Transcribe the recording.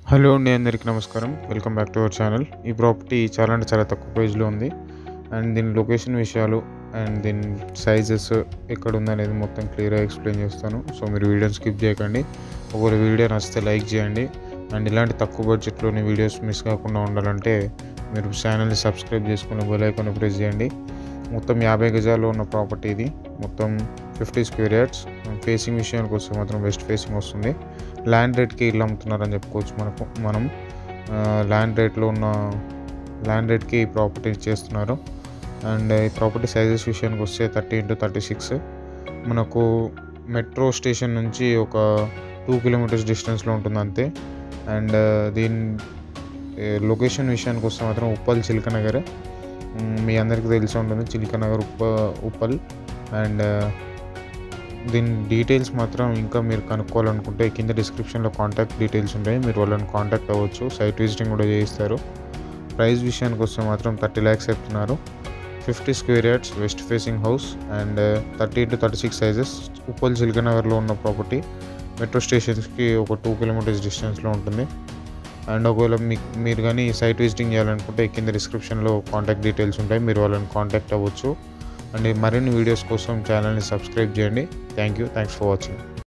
hello అండి అందరికీ నమస్కారం welcome back to our channel ఈ ప్రాపర్టీ చాలా అంటే చాలా తక్కువ ప్రైస్లో ఉంది అండ్ దీని లొకేషన్ విషయాలు అండ్ దీని సైజెస్ ఎక్కడ ఉందనేది మొత్తం క్లియర్గా ఎక్స్ప్లెయిన్ చేస్తాను సో మీరు వీడియోని స్కిప్ చేయకండి ఒకవేళ వీడియో నచ్చితే లైక్ చేయండి అండ్ ఇలాంటి తక్కువ బడ్జెట్లోని వీడియోస్ మిస్ కాకుండా ఉండాలంటే మీరు ఛానల్ని సబ్స్క్రైబ్ చేసుకుని బెల్ ఐకాన్ ప్రెస్ చేయండి మొత్తం యాభై గజాల్లో ఉన్న ప్రాపర్టీ ఇది మొత్తం ఫిఫ్టీ స్క్వేర్ యార్డ్స్ ఫేసింగ్ విషయానికి వస్తే మాత్రం వెస్ట్ ఫేసింగ్ వస్తుంది ల్యాండ్ రేట్కి ఇల్లు అమ్ముతున్నారని చెప్పుకోవచ్చు మనకు మనం ల్యాండ్ రేట్లో ఉన్న ల్యాండ్ రేట్కి ఈ ప్రాపర్టీ చేస్తున్నారు అండ్ ఈ ప్రాపర్టీ సైజెస్ విషయానికి వస్తే థర్టీ ఇంటూ థర్టీ సిక్స్ మనకు మెట్రో స్టేషన్ నుంచి ఒక టూ కిలోమీటర్స్ డిస్టెన్స్లో ఉంటుంది అంతే అండ్ దీని లొకేషన్ విషయానికి వస్తే మాత్రం ఉప్పల్ చిలకనగర్ మ్, మీ అందరికీ తెలిసి ఉంటుంది చిలకనగర్ ఉప్ప ఉప్పల్ అండ్ దీని డీటెయిల్స్ మాత్రం ఇంకా మీరు కనుక్కోవాలనుకుంటే కింద డిస్క్రిప్షన్లో కాంటాక్ట్ డీటెయిల్స్ ఉంటాయి మీరు వాళ్ళని కాంటాక్ట్ అవ్వచ్చు సైట్ విజిటింగ్ కూడా చేయిస్తారు ప్రైస్ విషయానికి వస్తే మాత్రం థర్టీ ల్యాక్స్ చెప్తున్నారు fifty square yards west facing house and thirty to thirty six sizes Uppal సిల్కనగర్లో ఉన్న ప్రాపర్టీ మెట్రో స్టేషన్స్కి ఒక టూ కిలోమీటర్స్ డిస్టెన్స్లో ఉంటుంది అండ్ ఒకవేళ మీకు మీరు కానీ సైట్ విజిటింగ్ చేయాలనుకుంటే కింద డిస్క్రిప్షన్లో కాంటాక్ట్ డీటెయిల్స్ ఉంటాయి మీరు వాళ్ళని కాంటాక్ట్ అవ్వచ్చు అండ్ మరిన్ని వీడియోస్ కోసం ఛానల్ని సబ్స్క్రైబ్ చేయండి thank you thanks for watching